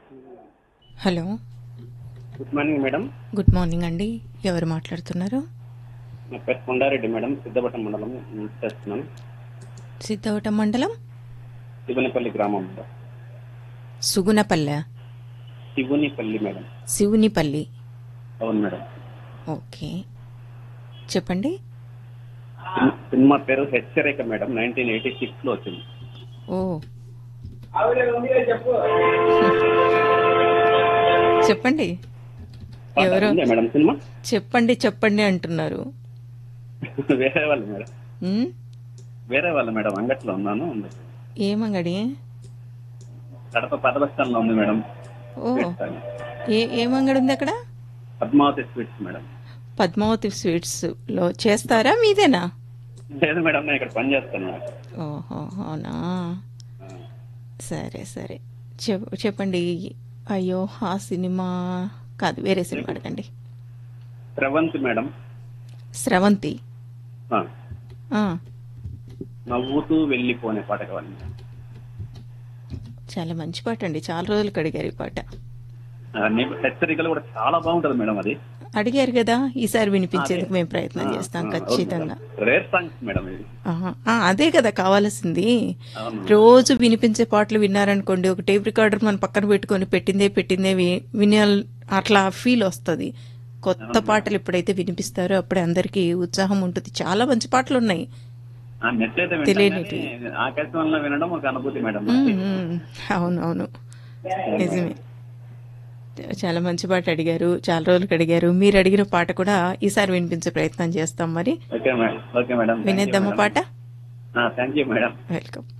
Hello good morning madam good morning అండి ఎవరు మాట్లాడుతున్నారు నా పేరు కొండారెడ్డి మేడం సిద్ధపట్నం మండలం నుంచి చేస్తున్నాను సిద్ధవటం మండలం శివునిపల్లి గ్రామం మేడం సుగునపల్లె శివునిపల్లి మేడం శివునిపల్లి అవును మేడం ఓకే చెప్పండి సిన్- సినిమా పేరు Hechcharika madam nineteen eighty six లో వచ్చింది ఓ చెప్పండి పాట ఎవరు ఉందా మేడం సినిమా చెప్పండి చెప్పండి అంటున్నారు వేరే వాళ్ళు మేడం ఉమ్, వేరే వాళ్ళు మేడం అంగట్లో ఉన్నాను ఉంది. ఏమంగడి కడప పద బస్ స్టాండ్ లో ఉంది మేడం ఓ స్వీట్స్ అని. ఏ ఏమంగడి ఉంది అక్కడ Padmavati sweets madam Padmavati sweets లో చేస్తారా మీదేనా లేదు మేడం నేను ఇక్కడ పని చేస్తాను మేడం ఓహో అవునా సరే సరే చెప్ చెప్పండి అయ్యో ఆ సినిమా కాదు వేరే సినిమా అడగండి శ్రవంత్ మేడం స్రవంతి ఆ, ఆ, నవ్వుతూ వెళ్ళిపోనే పాట కావాలి మేడం. చాలా మంచి పాట అండి చాలా రోజులకు అడిగారు ఈ పాట ఆ, నీ హెచ్చరికలు కూడా చాలా బాగుంటది మేడం అది అడిగారు కదా ఈసారి వినిపించేందుకు మేము ప్రయత్నం చేస్తాం ఖచ్చితంగా రేర్ సాంగ్స్ మేడం ఇది ఆహా, ఆ, అదే కదా కావాల్సింది అవును రోజు వినిపించే పాటలు విన్నారనుకోండి ఒక టేప్ రికార్డర్ మన పక్కన పెట్టుకొని పెట్టిందే పెట్టిందే వి- వినాల్ అట్లా ఫీల్ వస్తుంది కొత్త పాటలు ఎప్పుడైతే వినిపిస్తారో అప్పుడే అందరికీ ఉత్సాహం ఉంటుంది చాలా మంచి పాటలు ఉన్నాయి ఆ నెట్ అయితే తెలియనిటివి. వింటాం కానీ ఆకాశవాణిలో వినడం ఒక అనుభూతి మేడం మ్మ్, మ్మ్. అవును అవును నిజమే చాలా మంచి పాట అడిగారు చాలా రోజులకు అడిగారు మీరు అడిగిన పాట కూడా ఈసారి వినిపించే ప్రయత్నం చేస్తాం మరి ఓకే మేడం ఓకే మేడం వినేద్దామా పాట థ్యాంక్ యూ మేడం వెల్కమ్